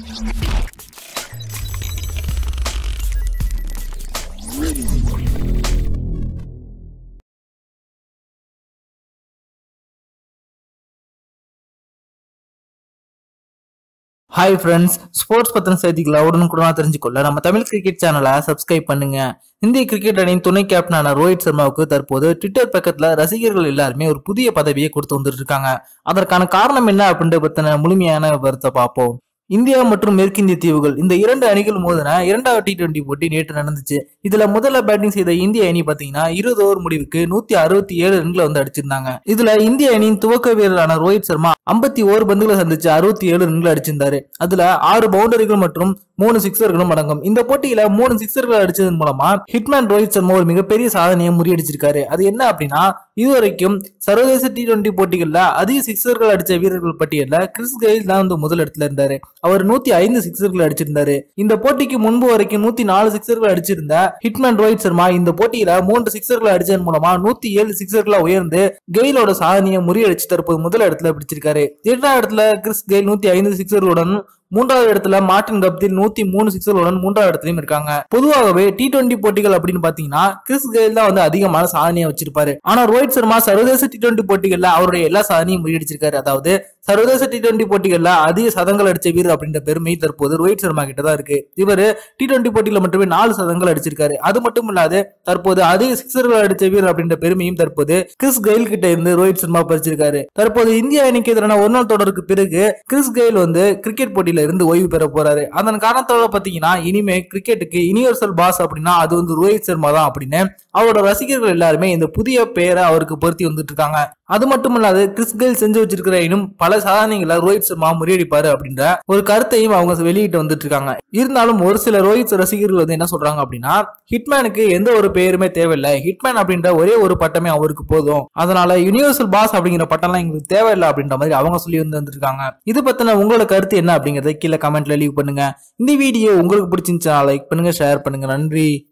hi friends sports பத்தின செய்திகளை உடனுக்குடனா தெரிஞ்சுக்கொள்ள நம்ம தமிழ் கிரிக்கெட் சேனலை சப்ஸ்கிரைப் பண்ணுங்க இந்திய கிரிக்கெட் அணியின் துணை கேப்டனான ரோஹித் சர்மாவுக்கு தற்போது ட்விட்டர் பக்கத்துல ரசிகர்கள் எல்லாருமே ஒரு புதிய பதவியை கொடுத்து வந்துட்டு இருக்காங்க அதற்கான காரணம் என்ன அப்படின்ற பத்தின முழுமையான விவரத்தை பார்ப்போம் இந்தியா மற்றும் மேற்கிந்திய தீவுகள் இந்த இரண்டு அணிகள் மோதின இரண்டாவது டி டுவெண்டி போட்டி நேற்று நடந்துச்சு இதுல முதல்ல பேட்டிங் செய்த இந்திய அணி பாத்தீங்கன்னா இருபது ஓவர் முடிவுக்கு நூத்தி அறுபத்தி ஏழு ரன்களை வந்து அடிச்சிருந்தாங்க இதுல இந்திய அணியின் துவக்க வீரரான ரோஹித் சர்மா ஐம்பத்தி ஓரு பந்துகளை சந்திச்சு அறுபத்தி ஏழு ரன்களை அடிச்சிருந்தாரு அதுல ஆறு பவுண்டரிகள் மற்றும் மூணு சிக்ஸர்களும் அடங்கும் இந்த போட்டியில மூணு சிக்ஸர்கள் அடிச்சதன் மூலமா ஹிட்மேன் ரோஹித் சர்மா ஒரு மிகப்பெரிய சாதனையை முறியடிச்சிருக்காரு அது என்ன அப்படின்னா இதுவரைக்கும் சர்வதேச டி டுவெண்டி போட்டிகள்ல அதிக சிக்ஸர்கள் அடிச்ச வீரர்கள் பட்டியல்ல கிறிஸ் கெயில் தான் வந்து முதல் இடத்துல இருந்தாரு அவர் நூத்தி ஐந்து சிக்ஸர்கள் அடிச்சிருந்தாரு இந்த போட்டிக்கு முன்பு வரைக்கும் நூத்தி நாலு சிக்ஸர்கள் அடிச்சிருந்த ஹிட்மேன் ரோஹித் சர்மா இந்த போட்டியில மூன்று சிக்ஸர்கள் அடிச்சதன் மூலமா நூத்தி ஏழு சிக்ஸர்களா உயர்ந்து கெயிலோட சாதனையை முறியடிச்சு தற்போது முதல் இடத்துல பிடிச்சிருக்காரு இரண்டாவது இடத்துல கிறிஸ் கெயில் நூத்தி ஐந்து சிக்ஸர்களுடன் மூன்றாவது இடத்துல மார்டின் கப்தில் நூத்தி மூணு சிக்ஸர்களுடன் மூன்றாவது இடத்துலயும் இருக்காங்க பொதுவாகவே டி டுவெண்டி போட்டிகள் அப்படின்னு பாத்தீங்கன்னா கிறிஸ் கெயில் தான் வந்து அதிகமான சாதனையை வச்சிருப்பாரு ஆனா ரோஹித் சர்மா சர்வதேச டி டுவெண்டி போட்டிகள்ல அவருடைய எல்லா சாதனையும் முறியடிச்சிருக்காரு அதாவது சர்வதேச டி டுவெண்டி போட்டிகள்ல அதிக சதங்கள் அடிச்ச வீரர் அப்படின்ற பெருமை தற்போது ரோஹித் சர்மா கிட்ட தான் இருக்கு இவர் டி டுவெண்டி போட்டியில மட்டுமே நாலு சதங்கள் அடிச்சிருக்காரு அது மட்டும் இல்லாது தற்போது அதிக சிக்ஸர்கள் அடிச்ச வீரர் அப்படின்ற பெருமையும் தற்போது கிறிஸ் கெயில் கிட்ட இருந்து ரோஹித் சர்மா பறிச்சிருக்காரு தற்போது இந்திய அணிக்கு எதிரான ஒரு நாள் தொடருக்கு பிறகு கிறிஸ் கெயில் வந்து கிரிக்கெட் போட்டியில இருந்து ஓய்வு பெற போறாரு அதன் காரணத்தோட பாத்தீங்கன்னா இனிமே கிரிக்கெட்டுக்கு யூனிவர்சல் பாஸ் அப்படின்னா அது வந்து ரோஹித் சர்மா தான் அப்படின்னு அவரோட ரசிகர்கள் எல்லாருமே இந்த புதிய பெயரை அவருக்கு பொருத்தி வந்துட்டு இருக்காங்க அது மட்டும் இல்லாது கிறிஸ் கெயில் செஞ்சு வச்சிருக்கிற இன்னும் பல சாதனைகளை ரோஹித் சர்மா முறியடிப்பாரு அப்படின்ற ஒரு கருத்தையும் அவங்க வெளியிட்டு வந்துட்டு இருக்காங்க இருந்தாலும் ஒரு சில ரோஹித் ரசிகர்கள் வந்து என்ன சொல்றாங்க அப்படின்னா ஹிட்மேனுக்கு எந்த ஒரு பெயருமே தேவையில்லை ஹிட்மேன் அப்படின்ற ஒரே ஒரு பட்டமே அவருக்கு போதும் அதனால யூனிவர்சல் பாஸ் அப்படிங்கிற பட்டம்லாம் எங்களுக்கு தேவையில்லை அப்படின்ற மாதிரி அவங்க சொல்லி வந்து வந்துருக்காங்க இது பத்தின உங்களோட கருத்து என்ன அப்படிங்கறத கீழே கமெண்ட்ல லீவ் பண்ணுங்க இந்த வீடியோ உங்களுக்கு பிடிச்சிருந்துச்சா லைக் பண்ணுங்க ஷேர் பண்ணுங்க நன்றி